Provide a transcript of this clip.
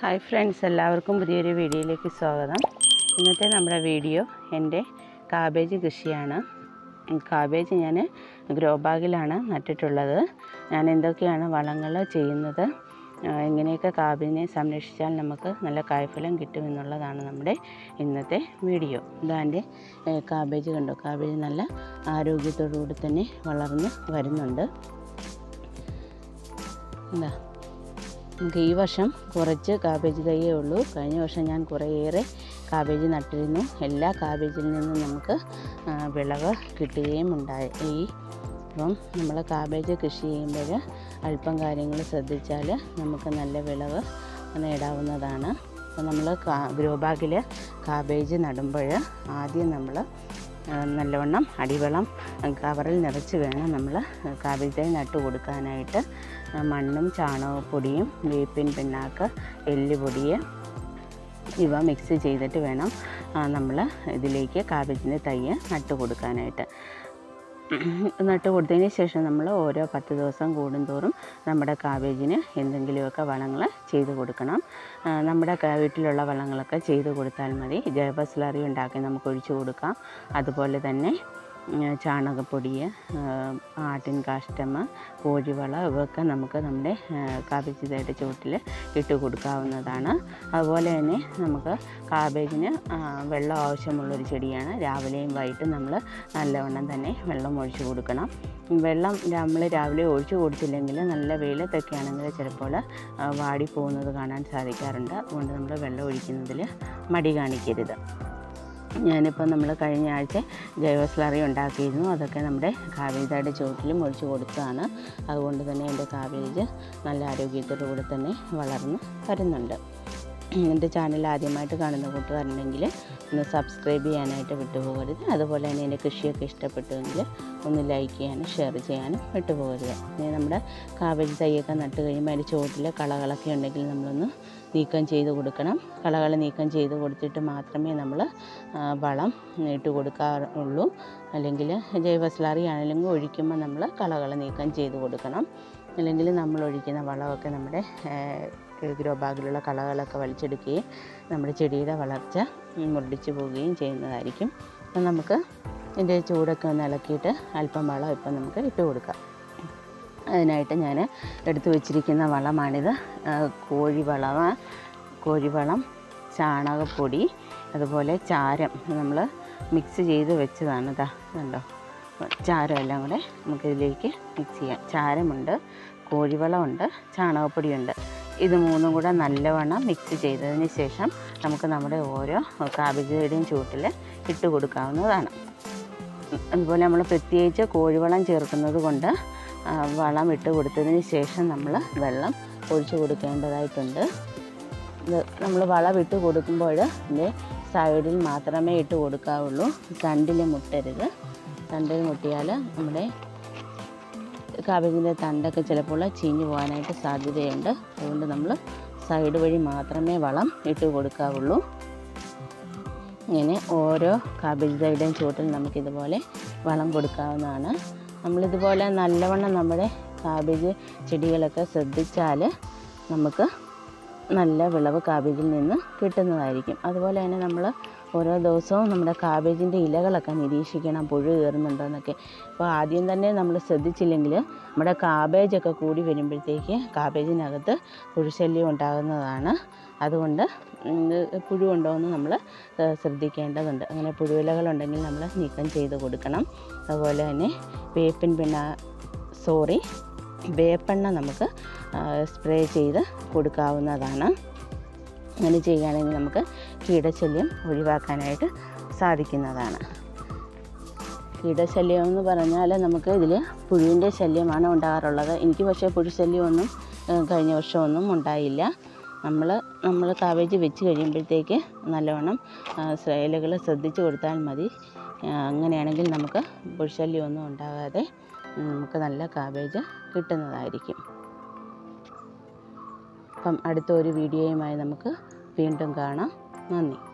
hi friends എല്ലാവർക്കും പുതിയൊരു വീഡിയോയിലേക്ക് സ്വാഗതം ഇന്നത്തെ നമ്മുടെ വീഡിയോ എൻ്റെ കാബേജ് കൃഷിയാണ് കാബേജ് ഞാൻ ഗ്രോ ബാഗിലാണ് നട്ടിട്ടുള്ളത് ഞാൻ എന്തൊക്കെയാണ് വളങ്ങൾ ചെയ്യുന്നത് ആ, എങ്ങനെയൊക്കെ കാബേജിനെ സംരക്ഷിച്ചാൽ നമുക്ക് നല്ല കായ്ഫലം കിട്ടുമെന്നുള്ളതാണ് നമ്മുടെ ഇന്നത്തെ വീഡിയോ ഇതാ എൻ്റെ ഏ, കാബേജ് കണ്ടോ കാബേജ് നല്ല ആരോഗ്യത്തോടു കൂടി തന്നെ വളർന്ന് വരുന്നുണ്ട് എന്താ നമുക്ക് ഈ വർഷം കുറച്ച് കാബേജ് തൈയേ ഉള്ളൂ കഴിഞ്ഞ വർഷം ഞാൻ കുറേയേറെ കാബേജ് നട്ടിരുന്നു എല്ലാ കാബേജിൽ നിന്നും നമുക്ക് ആ, വിളവ് കിട്ടുകയും ഉണ്ടായി ഈ അപ്പം നമ്മൾ കാബേജ് കൃഷി ചെയ്യുമ്പോൾ അല്പം കാര്യങ്ങൾ ശ്രദ്ധിച്ചാൽ നമുക്ക് നല്ല വിളവ് നേടാവുന്നതാണ് അപ്പോൾ നമ്മൾ കാ ഗ്രോ ബാഗിൽ കാബേജ് നടുമ്പോൾ ആദ്യം നമ്മൾ നല്ലവണ്ണം അടിവെള്ളം കവറിൽ നിറച്ച് വേണം നമ്മൾ കാബേജ് തൈ നട്ട് കൊടുക്കാനായിട്ട് ആ, മണ്ണും ചാണകപ്പൊടിയും വേപ്പിൻ പിണ്ണാക്ക് എല്ലുപൊടി ഇവ മിക്സ് ചെയ്തിട്ട് വേണം നമ്മൾ ഇതിലേക്ക് കാബേജിൻ്റെ തൈ നട്ട് കൊടുക്കാനായിട്ട് നട്ട് കൊടുത്തതിന് ശേഷം നമ്മൾ ഓരോ പത്ത് ദിവസം കൂടുന്തോറും നമ്മുടെ കാബേജിന് എന്തെങ്കിലുമൊക്കെ വളങ്ങൾ ചെയ്ത് കൊടുക്കണം ആ, നമ്മുടെ ക- വീട്ടിലുള്ള വളങ്ങളൊക്കെ ചെയ്ത് കൊടുത്താൽ മതി ജൈവ സ്ലറി ഉണ്ടാക്കി നമുക്ക് ഒഴിച്ചു കൊടുക്കാം അതുപോലെ തന്നെ ഉം, ചാണകപ്പൊടി ആ, ആട്ടിൻ കാഷ്ടം കോഴിവള ഇവയൊക്കെ നമുക്ക് നമ്മുടെ കാബേജ് തൈയുടെ ചുവട്ടിൽ ഇട്ട് കൊടുക്കാവുന്നതാണ് അതുപോലെ തന്നെ നമുക്ക് കാബേജിന് ആ, വെള്ളം ആവശ്യമുള്ളൊരു ചെടിയാണ് രാവിലെയും വൈകിട്ടും നമ്മൾ നല്ലവണ്ണം തന്നെ വെള്ളം ഒഴിച്ചു കൊടുക്കണം വെള്ളം നമ്മൾ രാവിലെ ഒഴിച്ചു കൊടുത്തില്ലെങ്കിൽ നല്ല വെയിലത്തൊക്കെ ആണെങ്കിൽ ചിലപ്പോൾ ആ, വാടിപ്പോകുന്നത് കാണാൻ സാധിക്കാറുണ്ട് അതുകൊണ്ട് നമ്മൾ വെള്ളം ഒഴിക്കുന്നതിൽ മടി കാണിക്കരുത് ഞാനിപ്പോൾ നമ്മൾ കഴിഞ്ഞ ആഴ്ച ജൈവ സ്ലറി ഉണ്ടാക്കിയിരുന്നു അതൊക്കെ നമ്മുടെ കാബേജയുടെ ചുവട്ടിലും ഒഴിച്ചു കൊടുത്തതാണ് അതുകൊണ്ട് തന്നെ എൻ്റെ കാബേജ് നല്ല ആരോഗ്യത്തോടു കൂടി തന്നെ വളർന്ന് വരുന്നുണ്ട് എൻ്റെ ചാനൽ ആദ്യമായിട്ട് കാണുന്ന കൂട്ടുകാരുണ്ടെങ്കിൽ ഒന്ന് സബ്സ്ക്രൈബ് ചെയ്യാനായിട്ട് വിട്ടുപോകരുത് അതുപോലെ തന്നെ എൻ്റെ കൃഷിയൊക്കെ ഇഷ്ടപ്പെട്ടുവെങ്കിൽ ഒന്ന് ലൈക്ക് ചെയ്യാനും ഷെയർ ചെയ്യാനും വിട്ടുപോകരുത് ഇനി നമ്മുടെ കാബേജ് തൈയൊക്കെ നട്ട് കഴിയുമ്പോൾ അതിൻ്റെ ചുവട്ടിൽ കളകളൊക്കെ ഉണ്ടെങ്കിൽ നമ്മളൊന്ന് നീക്കം ചെയ്ത് കൊടുക്കണം കളകൾ നീക്കം ചെയ്ത് കൊടുത്തിട്ട് മാത്രമേ നമ്മൾ ആ, വളം ഇട്ട് കൊടുക്കാറുള്ളൂ അല്ലെങ്കിൽ ജൈവ സ്ലറി ആണെങ്കിലും ഒഴിക്കുമ്പോൾ നമ്മൾ കളകൾ നീക്കം ചെയ്ത് കൊടുക്കണം അല്ലെങ്കിൽ നമ്മൾ ഒഴിക്കുന്ന വളമൊക്കെ നമ്മുടെ ഗ്രോ ബാഗിലുള്ള കളകളൊക്കെ വലിച്ചെടുക്കുകയും നമ്മുടെ ചെടിയുടെ വളർച്ച മുരടിച്ചു പോവുകയും ചെയ്യുന്നതായിരിക്കും അപ്പം നമുക്ക് ഇതിൻ്റെ ചൂടൊക്കെ ഒന്ന് ഇളക്കിയിട്ട് അല്പം വളം ഇപ്പം നമുക്ക് ഇട്ട് കൊടുക്കാം അതിനായിട്ട് ഞാൻ എടുത്തു വച്ചിരിക്കുന്ന വളമാണിത് ആ, കോഴിവളം കോഴിവളം ചാണകപ്പൊടി അതുപോലെ ചാരം നമ്മൾ മിക്സ് ചെയ്ത് വെച്ചതാണ് ഇതാ കണ്ടോ ചാരം എല്ലാം കൂടെ നമുക്കിതിലേക്ക് മിക്സ് ചെയ്യാം ചാരമുണ്ട് കോഴിവളമുണ്ട് ചാണകപ്പൊടിയുണ്ട് ഇത് മൂന്നും കൂടെ നല്ലവണ്ണം മിക്സ് ചെയ്തതിന് ശേഷം നമുക്ക് നമ്മുടെ ഓരോ കാബേജുകളുടെയും ചൂട്ടിൽ ഇട്ട് കൊടുക്കാവുന്നതാണ് അതുപോലെ നമ്മൾ പ്രത്യേകിച്ച് കോഴിവളം ചേർക്കുന്നത് കൊണ്ട് ആ, വളം ഇട്ട് കൊടുത്തതിന് ശേഷം നമ്മൾ വെള്ളം ഒഴിച്ചു കൊടുക്കേണ്ടതായിട്ടുണ്ട് ഇത് നമ്മൾ വളം ഇട്ട് കൊടുക്കുമ്പോൾ ഇതിൻ്റെ സൈഡിൽ മാത്രമേ ഇട്ട് കൊടുക്കാവുള്ളൂ തണ്ടിൽ മുട്ടരുത് തണ്ടിൽ മുട്ടിയാൽ നമ്മുടെ കാബേജിൻ്റെ തണ്ടൊക്കെ ചിലപ്പോൾ ചീഞ്ഞു പോകാനായിട്ട് സാധ്യതയുണ്ട് അതുകൊണ്ട് നമ്മൾ സൈഡ് വഴി മാത്രമേ വളം ഇട്ട് കൊടുക്കാവുള്ളൂ ഇങ്ങനെ ഓരോ കാബേജ് തൈയുടെയും ചുവട്ടിൽ നമുക്കിതുപോലെ വളം കൊടുക്കാവുന്നതാണ് നമ്മളിതുപോലെ നല്ലവണ്ണം നമ്മുടെ കാബേജ് ചെടികളൊക്കെ ശ്രദ്ധിച്ചാൽ നമുക്ക് നല്ല വിളവ് കാബേജിൽ നിന്ന് കിട്ടുന്നതായിരിക്കും അതുപോലെ തന്നെ നമ്മൾ ഓരോ ദിവസവും നമ്മുടെ കാബേജിൻ്റെ ഇലകളൊക്കെ നിരീക്ഷിക്കണം പുഴു കയറുന്നുണ്ടോ എന്നൊക്കെ അപ്പോൾ ആദ്യം തന്നെ നമ്മൾ ശ്രദ്ധിച്ചില്ലെങ്കിൽ നമ്മുടെ കാബേജൊക്കെ കൂടി വരുമ്പോഴത്തേക്ക് കാബേജിനകത്ത് പുഴുശല്യം ഉണ്ടാകുന്നതാണ് അതുകൊണ്ട് ഇത് പുഴു ഉണ്ടോ എന്ന് നമ്മൾ ഏഹ്, ശ്രദ്ധിക്കേണ്ടതുണ്ട് അങ്ങനെ പുഴുവിലകളുണ്ടെങ്കിൽ നമ്മൾ നീക്കം ചെയ്ത് കൊടുക്കണം അതുപോലെ തന്നെ വേപ്പിൻ പിണ്ണ സോറി വേപ്പെണ്ണ നമുക്ക് സ്പ്രേ ചെയ്ത് കൊടുക്കാവുന്നതാണ് അങ്ങനെ ചെയ്യുകയാണെങ്കിൽ നമുക്ക് കീടശല്യം ഒഴിവാക്കാനായിട്ട് സാധിക്കുന്നതാണ് കീടശല്യം എന്ന് പറഞ്ഞാൽ നമുക്ക് ഇതിൽ പുഴുവിൻ്റെ ശല്യമാണ് ഉണ്ടാകാറുള്ളത് എനിക്ക് പക്ഷേ പുഴുശല്യമൊന്നും ഏഹ്, കഴിഞ്ഞ വർഷമൊന്നും ഉണ്ടായില്ല നമ്മൾ നമ്മൾ കാവേജ് വെച്ച് കഴിയുമ്പോഴത്തേക്ക് നല്ലവണ്ണം ഇലകൾ ശ്രദ്ധിച്ച് കൊടുത്താൽ മതി ആ, അങ്ങനെയാണെങ്കിൽ നമുക്ക് പുഴുശല്യമൊന്നും ഉണ്ടാകാതെ ഉം, നമുക്ക് നല്ല കാബേജ് കിട്ടുന്നതായിരിക്കും അപ്പം അടുത്ത ഒരു വീഡിയോയുമായി നമുക്ക് വീണ്ടും കാണാം നന്ദി